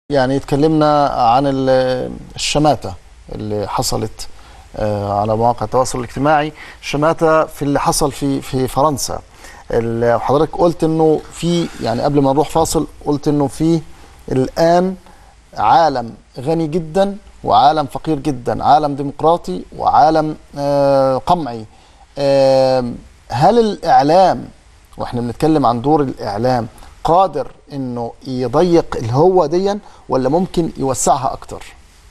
يعني اتكلمنا عن ال- الشماتة اللي حصلت آه، على مواقع التواصل الاجتماعي الشماتة في اللي حصل في في فرنسا ال- حضرتك قلت انه في يعني قبل ما نروح فاصل قلت انه في الان عالم غني جدا وعالم فقير جدا عالم ديمقراطي وعالم آه، قمعي آم، هل الاعلام واحنا بنتكلم عن دور الاعلام قادر انه يضيق الهوة ديا ولا ممكن يوسعها اكتر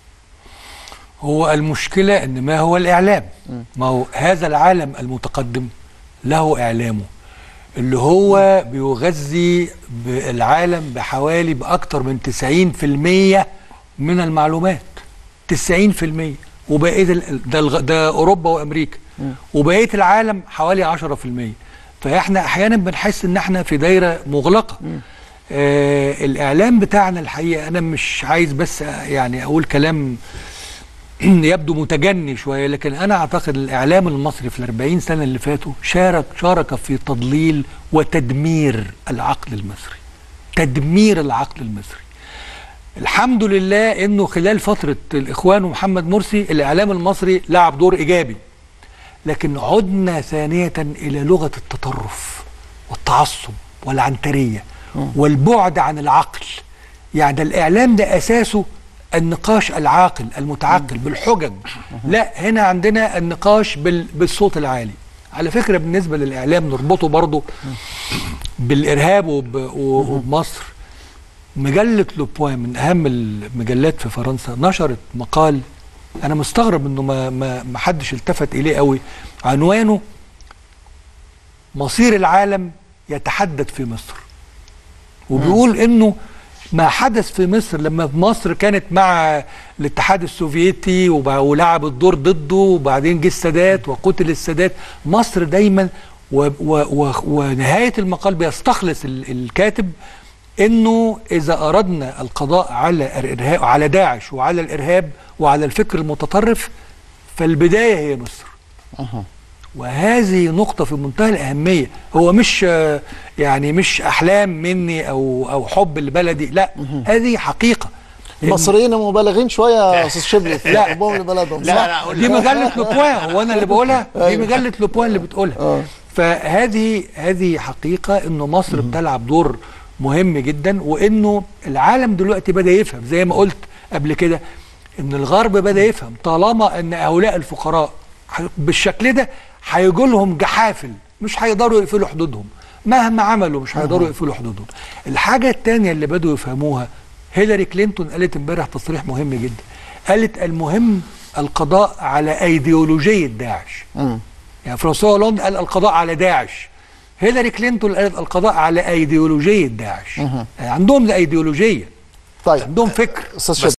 هو المشكلة ان ما هو الاعلام ما هو هذا العالم المتقدم له اعلامه اللي هو بيغذي العالم بحوالي باكتر من 90% من المعلومات 90% وبقيه ال- ده, الغ- ده اوروبا وامريكا وبقيه العالم حوالي 10% فاحنا احيانا بنحس ان احنا في دايره مغلقه آه الاعلام بتاعنا الحقيقه انا مش عايز بس يعني اقول كلام يبدو متجني شويه لكن انا اعتقد الاعلام المصري في الأربعين سنه اللي فاتوا شارك شارك في تضليل وتدمير العقل المصري تدمير العقل المصري الحمد لله انه خلال فتره الاخوان ومحمد مرسي الاعلام المصري لعب دور ايجابي لكن عدنا ثانيه الى لغه التطرف والتعصب والعنتريه والبعد عن العقل يعني ده الاعلام ده اساسه النقاش العاقل المتعقل بالحجج لا هنا عندنا النقاش بال- بالصوت العالي على فكره بالنسبه للاعلام نربطه برضه بالارهاب وب- و- وبمصر مجله لوبوان من اهم المجلات في فرنسا نشرت مقال انا مستغرب انه ما ما ما حدش التفت اليه قوي عنوانه مصير العالم يتحدث في مصر وبيقول انه ما حدث في مصر لما مصر كانت مع الاتحاد السوفيتي وب- ولعبت دور ضده وبعدين جه السادات وقتل السادات مصر دايما و و و ونهايه المقال بيستخلص ال- الكاتب انه اذا اردنا القضاء على الارهاب على داعش وعلى الارهاب وعلى الفكر المتطرف فالبدايه هي مصر وهذه نقطة في منتهى الأهمية هو مش آه، يعني مش أحلام مني أو أو حب لبلدي لا هذه حقيقة إن- المصريين مبالغين شويه يا استاذ شبلي في حبهم لبلدهم لا، صح؟ أنا أقول دي مجلة لوبوان هو أنا اللي بقولها دي أيوة. مجلة لوبوان اللي بتقولها آه. فهذه هذه حقيقة إنه مصر بتلعب دور مهم جدا وإنه العالم دلوقتي بدأ يفهم زي ما قلت قبل كده إن الغرب بدأ يفهم طالما إن هؤلاء الفقراء ح- بالشكل ده هيجوا لهم جحافل مش هيقدروا يقفلوا حدودهم مهما عملوا مش هيقدروا يقفلوا حدودهم الحاجة التانية اللي بدأوا يفهموها هيلاري كلينتون قالت امبارح تصريح مهم جدا قالت المهم القضاء على ايديولوجية داعش مم. يعني فرانسوا هولاند قال القضاء على داعش هيلاري كلينتون قالت القضاء على ايديولوجية داعش يعني عندهم ايديولوجية طيب عندهم فكر استاذ شبلي